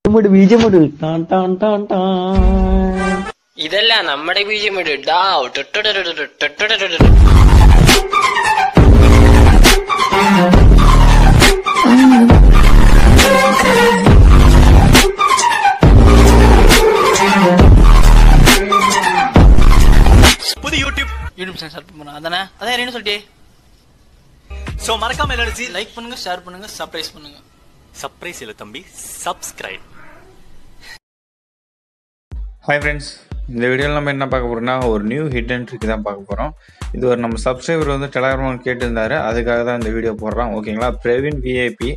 ബീജമിട് ബീജമിട് ടാൻ ടാൻ ടാൻ ടാൻ ഇതല്ല നമ്മുടെ ബീജം ഇട് ഡാവ് ടുട്ടുടുടുടുടു, ടുട്ടുടുടുടുടു. புது யூடியூப் யூடியூப் சேனல் ஸ்டார்ட் பண்ணுறோம் அதானே அதான் என்ன சொல்லிட்டே சோ மறக்காம என்ன லைக் பண்ணுங்க ஷேர் பண்ணுங்க சர்ப்ரைஸ் பண்ணுங்க சர்ப்ரைஸ் இல்ல தம்பி சப்ஸ்கிரைப் ஹாய் ஃப்ரெண்ட்ஸ் இந்த வீடியோவில் நம்ம என்ன பார்க்க போகிறோம்னா ஒரு நியூ ஹிட் அண்ட் ட்ரிக் தான் பார்க்க போகிறோம் இது ஒரு நம்ம சப்ஸ்கிரைபர் வந்து டெலகிராம் கேட்டிருந்தாரு அதுக்காக தான் இந்த வீடியோ போடுறோம் ஓகேங்களா பிரவீன் விஐபி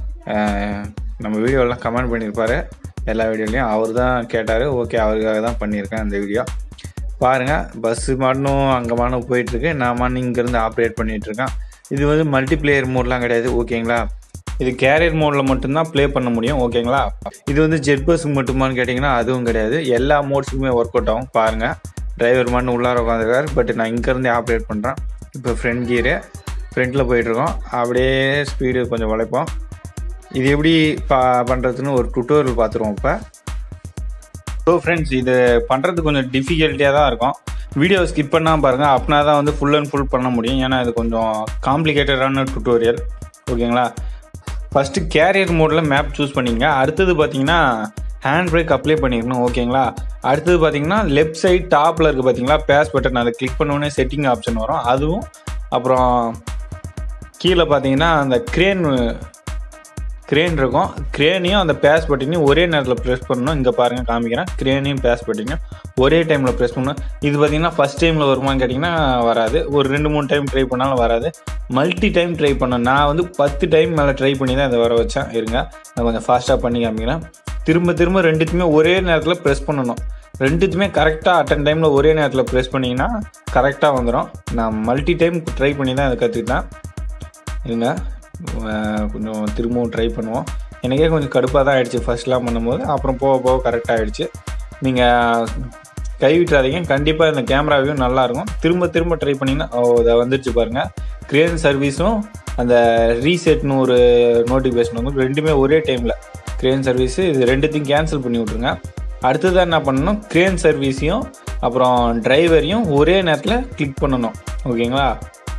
நம்ம வீடியோலாம் கமெண்ட் பண்ணியிருப்பாரு எல்லா வீடியோலையும் அவர் தான் கேட்டார் ஓகே அவருக்காக தான் பண்ணியிருக்கேன் இந்த வீடியோ பாருங்கள் பஸ்ஸு மாடனும் அங்கே மாடனும் போயிட்டுருக்கு நான் மாடனும் இங்கேருந்து ஆப்ரேட் பண்ணிகிட்ருக்கேன் இது வந்து மல்டிப்ளேயர் மோட்லாம் கிடையாது ஓகேங்களா இது கேரியர் மோடில் மட்டும்தான் ப்ளே பண்ண முடியும் ஓகேங்களா இது வந்து ஜெட் பஸ்ஸுக்கு மட்டுமான்னு கேட்டிங்கன்னா அதுவும் கிடையாது எல்லா மோட்ஸுக்குமே ஒர்க் அவுட் ஆகும் பாருங்கள் டிரைவர் மண்ணு உள்ளார உட்காந்துருக்காரு பட் நான் இங்கேருந்தே ஆப்ரேட் பண்ணுறேன் இப்போ ஃப்ரண்ட் கியரு ஃப்ரண்ட்டில் போயிட்டுருக்கோம் அப்படியே ஸ்பீடு கொஞ்சம் வளைப்போம் இது எப்படி பா பண்ணுறதுன்னு ஒரு டுட்டோரியல் பார்த்துருவோம் இப்போ ஸோ ஃப்ரெண்ட்ஸ் இது பண்ணுறது கொஞ்சம் டிஃபிகல்ட்டியாக தான் இருக்கும் வீடியோ ஸ்கிப் பண்ணால் பாருங்கள் அப்படின்னா தான் வந்து ஃபுல் அண்ட் ஃபுல் பண்ண முடியும் ஏன்னா இது கொஞ்சம் காம்ப்ளிகேட்டடான டுட்டோரியல் ஓகேங்களா ஃபஸ்ட்டு கேரியர் மோடில் மேப் சூஸ் பண்ணிங்க அடுத்தது பார்த்தீங்கன்னா ஹேண்ட் பிரேக் அப்ளை பண்ணிக்கணும் ஓகேங்களா அடுத்தது பார்த்தீங்கன்னா லெஃப்ட் சைடு டாப்பில் இருக்குது பார்த்தீங்களா பேஸ் பட்டன் அதை கிளிக் பண்ணோடனே செட்டிங் ஆப்ஷன் வரும் அதுவும் அப்புறம் கீழே பார்த்தீங்கன்னா அந்த க்ரேன் கிரேன் இருக்கும் கிரேனையும் அந்த பேஸ் பட்டனையும் ஒரே நேரத்தில் ப்ரெஸ் பண்ணணும் இங்கே பாருங்கள் காமிக்கிறேன் கிரேனையும் பேஸ் பட்டனையும் ஒரே டைமில் ப்ரெஸ் பண்ணணும் இது பார்த்தீங்கன்னா ஃபஸ்ட் டைமில் வருமான்னு கேட்டிங்கன்னா வராது ஒரு ரெண்டு மூணு டைம் ட்ரை பண்ணாலும் வராது மல்டி டைம் ட்ரை பண்ணேன் நான் வந்து பத்து டைம் மேலே ட்ரை பண்ணி தான் இதை வர வச்சேன் இருங்க நான் கொஞ்சம் ஃபாஸ்ட்டாக பண்ணி காமிக்கிறேன் திரும்ப திரும்ப ரெண்டுத்தையுமே ஒரே நேரத்தில் ப்ரெஸ் பண்ணணும் ரெண்டுத்துமே கரெக்டாக அட்டன் டைமில் ஒரே நேரத்தில் ப்ரெஸ் பண்ணிங்கன்னா கரெக்டாக வந்துடும் நான் மல்டி டைம் ட்ரை பண்ணி தான் இதை கற்றுக்கிட்டேன் இருங்க அஹ் கொஞ்சம் திரும்பவும் ட்ரை பண்ணுவோம் எனக்கே கொஞ்சம் கடுப்பாக தான் ஆயிடுச்சு ஃபர்ஸ்ட்லாம் பண்ணும்போது அப்புறம் போக போக கரெக்டாக ஆயிடுச்சு நீங்கள் கைவிட்டுறாதீங்க கண்டிப்பாக இந்த கேமராவையும் நல்லாயிருக்கும் திரும்ப திரும்ப ட்ரை பண்ணிங்கன்னா ஓ இதை வந்துருச்சு பாருங்கள் கிரேன் சர்வீஸும் அந்த ரீசெட்னு ஒரு நோட்டிஃபிகேஷன் வந்து ரெண்டுமே ஒரே டைமில் கிரேன் சர்வீஸு இது ரெண்டுத்தையும் கேன்சல் பண்ணி விட்ருங்க அடுத்ததாக என்ன பண்ணணும் கிரேன் சர்வீஸையும் அப்புறம் டிரைவரையும் ஒரே நேரத்தில் கிளிக் பண்ணணும் ஓகேங்களா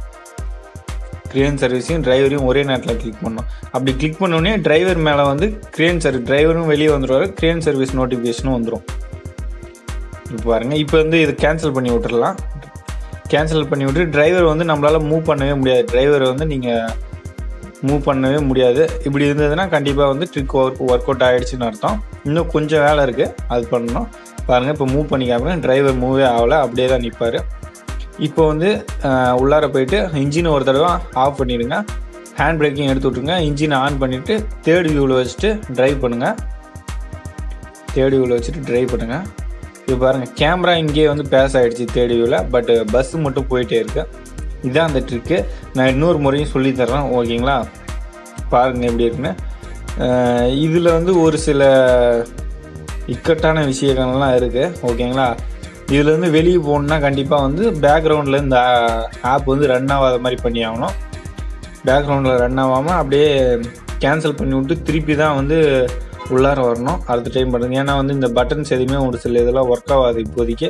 கிரேன் சர்வீஸையும் டிரைவரையும் ஒரே நேரத்தில் கிளிக் பண்ணணும் அப்படி கிளிக் பண்ணோடனே டிரைவர் மேலே வந்து கிரேன் சர்வீஸ் டிரைவரும் வெளியே வந்துடுவார் கிரேன் சர்வீஸ் நோட்டிஃபிகேஷனும் வந்துடும் இப்போ பாருங்க இப்போ வந்து இது கேன்சல் பண்ணி விட்டுறலாம் கேன்சல் பண்ணி விட்டு டிரைவர் வந்து நம்மளால் மூவ் பண்ணவே முடியாது டிரைவர் வந்து நீங்கள் மூவ் பண்ணவே முடியாது இப்படி இருந்ததுன்னா கண்டிப்பாக வந்து ட்ரிக் ஒர்க் ஒர்க் அவுட் ஆகிடுச்சின்னு அர்த்தம் இன்னும் கொஞ்சம் வேலை இருக்குது அது பண்ணணும் பாருங்கள் இப்போ மூவ் பண்ணி காமிங்க டிரைவர் மூவே ஆகலை அப்படியே தான் நிற்பார் இப்போ வந்து அஹ், உள்ளார போயிட்டு இன்ஜினை ஒரு தடவை ஆஃப் பண்ணிடுங்க ஹேண்ட் பிரேக்கிங் எடுத்து விட்ருங்க இன்ஜினை ஆன் பண்ணிவிட்டு தேர்ட் வியூவில் வச்சுட்டு ட்ரைவ் பண்ணுங்கள் தேர்ட் வியூவில் வச்சுட்டு ட்ரைவ் பண்ணுங்கள் இப்போ பாருங்கள் கேமரா இங்கேயே வந்து பேஸ் ஆகிடுச்சு தேர்ட் வியூவில் பட் பஸ்ஸு மட்டும் போயிட்டே இருக்கு இதுதான் அந்த ட்ரிக்கு நான் இன்னொரு முறையும் சொல்லி தர்றேன் ஓகேங்களா பாருங்கள் எப்படி இருக்குன்னு இதில் வந்து ஒரு சில இக்கட்டான விஷயங்கள்லாம் இருக்குது ஓகேங்களா இதுலேருந்து வெளியே போகணுன்னா கண்டிப்பாக வந்து பேக்ரவுண்டில் இந்த ஆப் வந்து ரன் ஆகாத மாதிரி பண்ணி ஆகணும் பேக்ரவுண்டில் ரன் ஆகாமல் அப்படியே கேன்சல் பண்ணி விட்டு திருப்பி தான் வந்து உள்ளார வரணும் அடுத்த டைம் பண்ணுங்க ஏன்னா வந்து இந்த பட்டன்ஸ் எதுவுமே ஒரு சில இதெல்லாம் ஒர்க் ஆகாது இப்போதைக்கு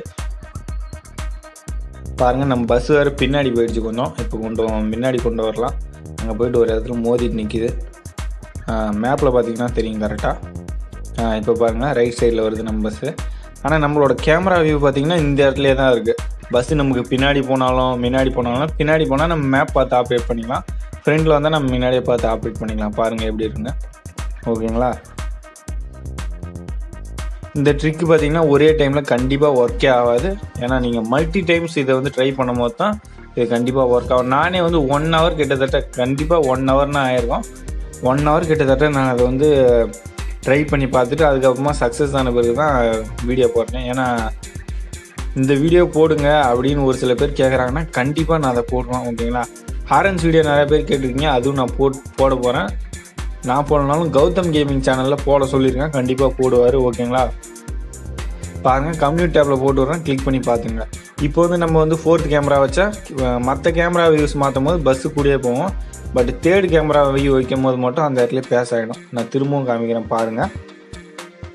பாருங்கள் நம்ம பஸ் வேறு பின்னாடி போயிடுச்சு கொஞ்சம் இப்போ கொண்டு வ- முன்னாடி கொண்டு வரலாம் அங்கே போயிட்டு ஒரு இடத்துல மோதிட்டு நிற்கிது மேப்பில் பார்த்தீங்கன்னா தெரியும் கரெக்டாக இப்போ பாருங்கள் ரைட் சைடில் வருது நம்ம பஸ்ஸு ஆனால் நம்மளோட கேமரா வியூ பார்த்தீங்கன்னா இந்த இடத்துலயே தான் இருக்குது பஸ்ஸு நமக்கு பின்னாடி போனாலும் முன்னாடி போனாலும் பின்னாடி போனால் நம்ம மேப் பார்த்து ஆப்ரேட் பண்ணிக்கலாம் ஃப்ரண்டில் வந்தால் நம்ம முன்னாடியே பார்த்து ஆப்ரேட் பண்ணிக்கலாம் பாருங்கள் எப்படி இருக்குங்க ஓகேங்களா இந்த ட்ரிக் பார்த்தீங்கன்னா ஒரே டைமில் கண்டிப்பாக ஒர்க்கே ஆகாது ஏன்னா நீங்கள் மல்டி டைம்ஸ் இதை வந்து ட்ரை பண்ணும்போது தான் இது கண்டிப்பாக ஒர்க் ஆகும் நானே வந்து ஒன் ஹவர் கிட்டத்தட்ட கண்டிப்பாக ஒன் ஹவர்னா ஆயிருக்கும் ஒன் ஹவர் கிட்டத்தட்ட நான் அதை வந்து ட்ரை பண்ணி பார்த்துட்டு அதுக்கப்புறமா சக்ஸஸ் ஆன பிறகு தான் வீடியோ போட்டேன் ஏன்னா இந்த வீடியோ போடுங்க அப்படின்னு ஒரு சில பேர் கேட்குறாங்கன்னா கண்டிப்பாக நான் அதை போடுவேன் ஓகேங்களா ஹாரன்ஸ் வீடியோ நிறைய பேர் கேட்டிருக்கீங்க அதுவும் நான் போட் போட போகிறேன் நான் போடனாலும் கௌதம் கேமிங் சேனலில் போட சொல்லியிருக்கேன் கண்டிப்பாக போடுவார் ஓகேங்களா பாருங்கள் கம்யூனிட்டி டேப்பில் போட்டு வரேன் கிளிக் பண்ணி பார்த்துங்க இப்போ வந்து நம்ம வந்து ஃபோர்த் கேமரா வச்சா மற்ற கேமரா வியூஸ் மாற்றும் போது பஸ்ஸு கூடயே போவோம் பட் தேர்ட் கேமரா வியூ வைக்கும் போது மட்டும் அந்த இடத்துல பேஸ் ஆகிடும் நான் திரும்பவும் காமிக்கிறேன் பாருங்கள்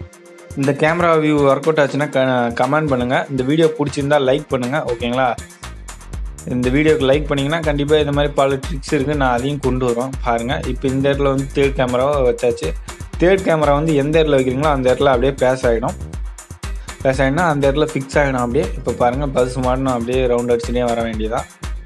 இந்த கேமரா வியூ ஒர்க் அவுட் ஆச்சுன்னா க கமெண்ட் பண்ணுங்கள் இந்த வீடியோ பிடிச்சிருந்தா லைக் பண்ணுங்கள் ஓகேங்களா இந்த வீடியோக்கு லைக் பண்ணிங்கன்னா கண்டிப்பாக இந்த மாதிரி பல ட்ரிக்ஸ் இருக்குது நான் அதையும் கொண்டு வரோம் பாருங்கள் இப்போ இந்த இடத்துல வந்து தேர்ட் கேமராவை வச்சாச்சு தேர்ட் கேமரா வந்து எந்த இடத்துல வைக்கிறீங்களோ அந்த இடத்துல அப்படியே பேஸ் ஆகிடும் பேஸ் ஆகிடும்னா அந்த இடத்துல ஃபிக்ஸ் ஆகிடும் அப்படியே இப்போ பாருங்கள் பஸ் மாடணும் அப்படியே ரவுண்ட் அடிச்சுட்டே வர வேண்டியதான்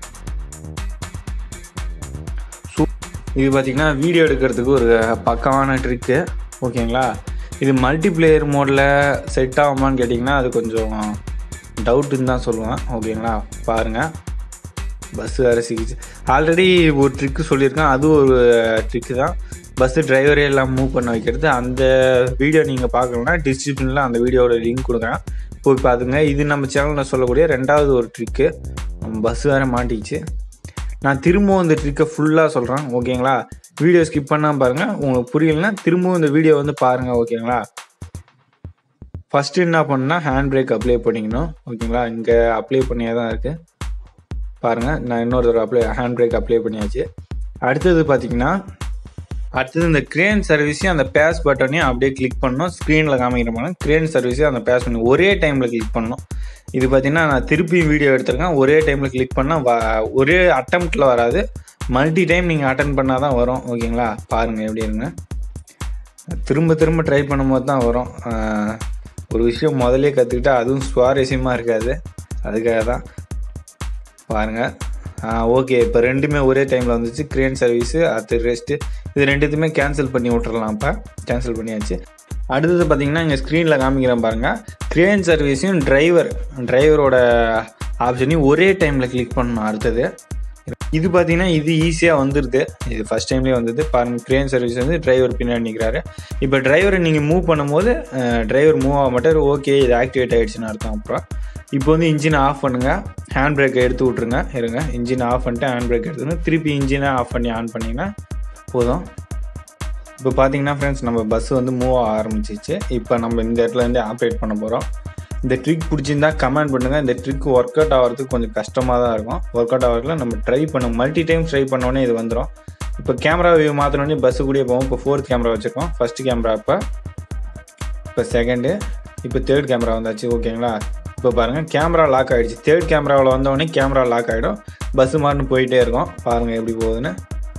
இது பார்த்தீங்கன்னா வீடியோ எடுக்கிறதுக்கு ஒரு பக்கமான ட்ரிக்கு ஓகேங்களா இது மல்டிப்ளேயர் மோடில் செட் ஆகுமான்னு கேட்டிங்கன்னா அது கொஞ்சம் டவுட்டுன்னு தான் சொல்லுவேன் ஓகேங்களா பாருங்கள் பஸ்ஸு வேறு சிக்கிச்சு ஆல்ரெடி ஒரு ட்ரிக்கு சொல்லியிருக்கேன் அது ஒரு ட்ரிக்கு தான் பஸ்ஸு டிரைவரே எல்லாம் மூவ் பண்ண வைக்கிறது அந்த வீடியோ நீங்கள் பார்க்கணுன்னா டிஸ்கிரிப்ஷனில் அந்த வீடியோட லிங்க் கொடுக்குறேன் போய் பார்த்துங்க இது நம்ம சேனலில் சொல்லக்கூடிய ரெண்டாவது ஒரு ட்ரிக்கு பஸ் வேறு மாட்டிக்கிச்சு நான் திரும்பவும் இந்த ட்ரிக்கை ஃபுல்லாக சொல்கிறேன் ஓகேங்களா வீடியோ ஸ்கிப் பண்ணாமல் பாருங்கள் உங்களுக்கு புரியலன்னா திரும்பவும் இந்த வீடியோ வந்து பாருங்கள் ஓகேங்களா ஃபஸ்ட்டு என்ன பண்ணால் ஹேண்ட் பிரேக் அப்ளை பண்ணிக்கணும் ஓகேங்களா இங்கே அப்ளை பண்ணியே தான் இருக்குது பாருங்கள் நான் இன்னொரு தடவை அப்ளை ஹேண்ட் பிரேக் அப்ளை பண்ணியாச்சு அடுத்தது பார்த்தீங்கன்னா அடுத்தது இந்த கிரேன் சர்வீஸையும் அந்த பேஸ் பட்டனையும் அப்படியே கிளிக் பண்ணணும் ஸ்க்ரீனில் காமிக்கிற மாதிரி கிரேன் சர்வீஸையும் அந்த பேஸ் பண்ணி ஒரே டைமில் கிளிக் பண்ணணும் இது பார்த்தீங்கன்னா நான் திருப்பி வீடியோ எடுத்திருக்கேன் ஒரே டைமில் கிளிக் பண்ணால் வ ஒரே அட்டம்ப்டில் வராது மல்டி டைம் நீங்கள் அட்டன் பண்ணால் தான் வரும் ஓகேங்களா பாருங்கள் எப்படி இருங்க திரும்ப திரும்ப ட்ரை பண்ணும்போது தான் வரும் ஆஹ் ஒரு விஷயம் முதலே கற்றுக்கிட்டா அதுவும் சுவாரஸ்யமாக இருக்காது அதுக்காக தான் பாருங்கள் ஓகே இப்போ ரெண்டுமே ஒரே டைமில் வந்துச்சு கிரேன் சர்வீஸு அடுத்து ரெஸ்ட்டு இது ரெண்டுத்தையுமே கேன்சல் பண்ணி விட்டுறலாம் இப்போ கேன்சல் பண்ணியாச்சு அடுத்தது பார்த்தீங்கன்னா இங்கே ஸ்க்ரீனில் காமிக்கிறேன் பாருங்கள் கிரேன் சர்வீஸையும் டிரைவர் டிரைவரோட ஆப்ஷனையும் ஒரே டைமில் கிளிக் பண்ணணும் அடுத்தது இது பார்த்தீங்கன்னா இது ஈஸியாக வந்துடுது இது ஃபஸ்ட் டைம்லேயே வந்தது பாருங்கள் கிரேன் சர்வீஸ் வந்து டிரைவர் பின்னாடி நிற்கிறாரு இப்போ டிரைவரை நீங்கள் மூவ் பண்ணும்போது டிரைவர் மூவ் ஆக மாட்டார் ஓகே இது ஆக்டிவேட் ஆகிடுச்சுன்னு அர்த்தம் அப்புறம் இப்போ வந்து இன்ஜினை ஆஃப் பண்ணுங்கள் ஹேண்ட் பிரேக்கை எடுத்து விட்ருங்க இருங்க இன்ஜினை ஆஃப் பண்ணிட்டு ஹேண்ட் பிரேக் எடுத்துக்கணும் திருப்பி இன்ஜினை ஆஃப் பண்ணி ஆன் பண்ணிங்கன்னா போதும் இப்போ பார்த்தீங்கன்னா ஃப்ரெண்ட்ஸ் நம்ம பஸ் வந்து மூவ் ஆக ஆரம்பிச்சிச்சு இப்போ நம்ம இந்த இடத்துல இருந்து ஆப்ரேட் பண்ண போகிறோம் இந்த ட்ரிக் பிடிச்சிருந்தா கமெண்ட் பண்ணுங்கள் இந்த ட்ரிக் ஒர்க் அவுட் ஆகிறதுக்கு கொஞ்சம் கஷ்டமாக தான் இருக்கும் ஒர்க் அவுட் ஆகிறதுல நம்ம ட்ரை பண்ண மல்டி டைம் ட்ரை பண்ணோடனே இது வந்துடும் இப்போ கேமரா வியூ மாற்றினோடனே பஸ்ஸு கூடயே போவோம் இப்போ ஃபோர்த் கேமரா வச்சுருக்கோம் ஃபஸ்ட் கேமரா இப்போ இப்போ செகண்டு இப்போ தேர்ட் கேமரா வந்தாச்சு ஓகேங்களா இப்போ பாருங்கள் கேமரா லாக் ஆகிடுச்சு தேர்ட் கேமராவில் வந்தோடனே கேமரா லாக் ஆகிடும் பஸ்ஸு மாறின்னு போயிட்டே இருக்கும் பாருங்கள் எப்படி போகுதுன்னு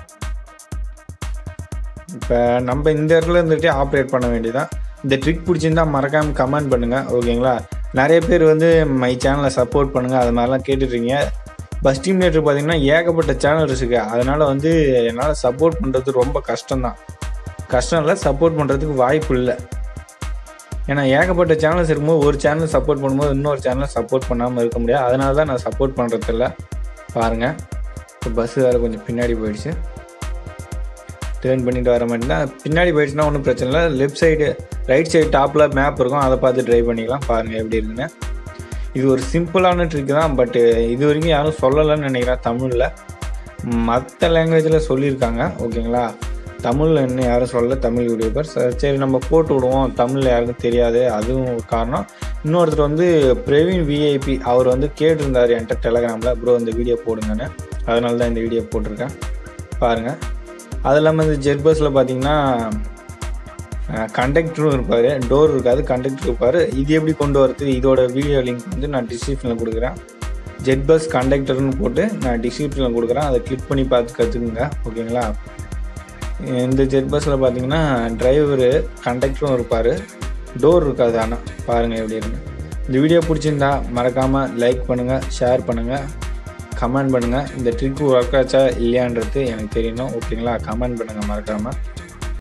இப்போ நம்ம இந்த இடத்துல இருந்துகிட்டே ஆப்ரேட் பண்ண வேண்டியதான் இந்த ட்ரிக் பிடிச்சிருந்தா மறக்காமல் கமெண்ட் பண்ணுங்கள் ஓகேங்களா நிறைய பேர் வந்து மை சேனலை சப்போர்ட் பண்ணுங்கள் அது மாதிரிலாம் கேட்டுட்ருக்கீங்க பஸ் டீம் நேற்று பார்த்தீங்கன்னா ஏகப்பட்ட சேனல் இருக்குது அதனால் வந்து என்னால் சப்போர்ட் பண்ணுறது ரொம்ப கஷ்டம்தான் கஷ்டம் இல்லை சப்போர்ட் பண்ணுறதுக்கு வாய்ப்பு இல்லை ஏன்னா ஏகப்பட்ட சேனல்ஸ் இருக்கும்போது ஒரு சேனல் சப்போர்ட் பண்ணும்போது இன்னொரு சேனலை சப்போர்ட் பண்ணாமல் இருக்க முடியாது அதனால தான் நான் சப்போர்ட் பண்ணுறதில்ல பாருங்கள் இப்போ பஸ்ஸு வேறு கொஞ்சம் பின்னாடி போயிடுச்சு டேர்ன் பண்ணிட்டு வர மாட்டேன்னா பின்னாடி போயிடுச்சுன்னா ஒன்றும் பிரச்சனை இல்லை லெஃப்ட் சைடு ரைட் சைடு டாப்பில் மேப் இருக்கும் அதை பார்த்து ட்ரைவ் பண்ணிக்கலாம் பாருங்கள் எப்படி இருக்குன்னு இது ஒரு சிம்பிளான ட்ரிக் தான் பட்டு இது வரைக்கும் யாரும் சொல்லலைன்னு நினைக்கிறேன் தமிழில் மற்ற லாங்குவேஜில் சொல்லியிருக்காங்க ஓகேங்களா தமிழில் இன்னும் யாரும் சொல்லல தமிழ் யூடியூபர்ஸ் சரி நம்ம போட்டு விடுவோம் தமிழில் யாருக்கும் தெரியாது அதுவும் ஒரு காரணம் இன்னொருத்தர் வந்து பிரவீன் விஐபி அவர் வந்து கேட்டிருந்தார் என்கிட்ட டெலகிராமில் ப்ரோ இந்த வீடியோ போடுங்கன்னு அதனால தான் இந்த வீடியோ போட்டிருக்கேன் பாருங்கள் அது இல்லாமல் இந்த ஜெட் பஸ்ஸில் பார்த்தீங்கன்னா கண்டக்டரும் இருப்பார் டோர் இருக்காது கண்டக்டர் இருப்பார் இது எப்படி கொண்டு வரது இதோட வீடியோ லிங்க் வந்து நான் டிஸ்கிரிப்ஷனில் கொடுக்குறேன் ஜெட் பஸ் கண்டக்டர்னு போட்டு நான் டிஸ்கிரிப்ஷனில் கொடுக்குறேன் அதை கிளிக் பண்ணி பார்த்து கற்றுக்குங்க ஓகேங்களா இந்த ஜெட் பஸ்ஸில் பார்த்தீங்கன்னா டிரைவரு கண்டக்டரும் இருப்பார் டோர் இருக்காது ஆனால் பாருங்கள் எப்படி இருக்கு இந்த வீடியோ பிடிச்சிருந்தா மறக்காமல் லைக் பண்ணுங்கள் ஷேர் பண்ணுங்கள் கமெண்ட் பண்ணுங்கள் இந்த ட்ரிக் ஒர்க் ஆச்சா இல்லையான்றது எனக்கு தெரியணும் ஓகேங்களா கமெண்ட் பண்ணுங்கள் மறக்காமல்